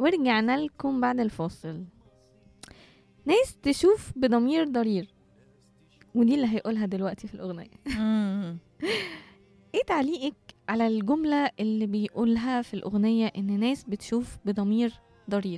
ورجعنا لكم بعد الفاصل ناس تشوف بضمير ضرير ودي اللي هيقولها دلوقتي في الأغنية مم. ايه تعليقك على الجملة اللي بيقولها في الأغنية إن ناس بتشوف بضمير ضرير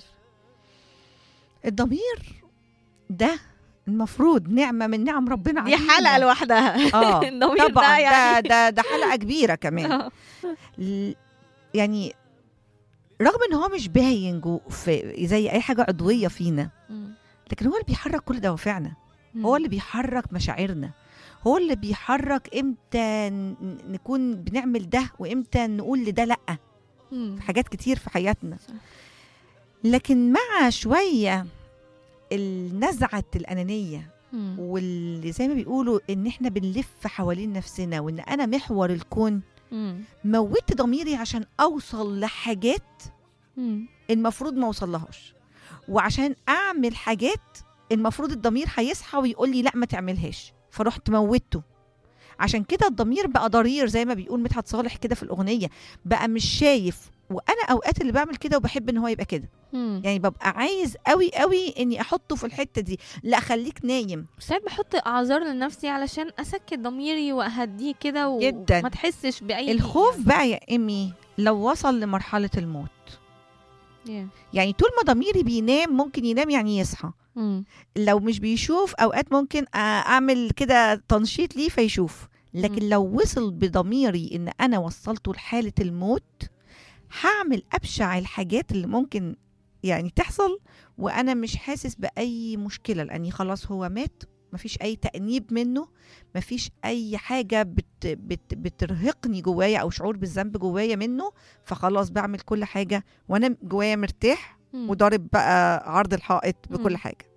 الضمير ده المفروض نعمة من نعم ربنا دي علينا حلقة لوحدها اه الضمير طبعا ده يعني ده ده ده حلقة كبيرة كمان آه. ل- يعني رغم ان هو مش باين جو في زي اي حاجة عضوية فينا مم. لكن هو اللي بيحرك كل دوافعنا مم. هو اللي بيحرك مشاعرنا هو اللي بيحرك امتى ن- نكون بنعمل ده وامتى نقول لده لا مم. في حاجات كتير في حياتنا صح. لكن مع شوية النزعة الأنانية مم. واللي زي ما بيقولوا ان احنا بنلف حوالين نفسنا وان انا محور الكون مم. موتت ضميري عشان اوصل لحاجات مم. المفروض ما اوصلهاش وعشان اعمل حاجات المفروض الضمير هيصحى ويقول لي لا ما تعملهاش فرحت موتته عشان كده الضمير بقى ضرير زي ما بيقول مدحت صالح كده في الاغنيه بقى مش شايف وانا اوقات اللي بعمل كده وبحب ان هو يبقى كده مم. يعني ببقى عايز قوي قوي اني احطه في الحته دي لا خليك نايم ساعات بحط اعذار لنفسي علشان اسكت ضميري واهديه كده و- جداً. وما تحسش باي الخوف بقى يا ايمي لو وصل لمرحله الموت Yeah. يعني طول ما ضميري بينام ممكن ينام يعني يصحى مم. لو مش بيشوف اوقات ممكن أ- اعمل كده تنشيط ليه فيشوف لكن مم. لو وصل بضميري ان انا وصلته لحاله الموت هعمل ابشع الحاجات اللي ممكن يعني تحصل وانا مش حاسس باي مشكله لاني خلاص هو مات مفيش اي تانيب منه مفيش اي حاجه بت بت بترهقني جوايا او شعور بالذنب جوايا منه فخلاص بعمل كل حاجه وانا جوايا مرتاح مم. وضارب بقى عرض الحائط بكل مم. حاجه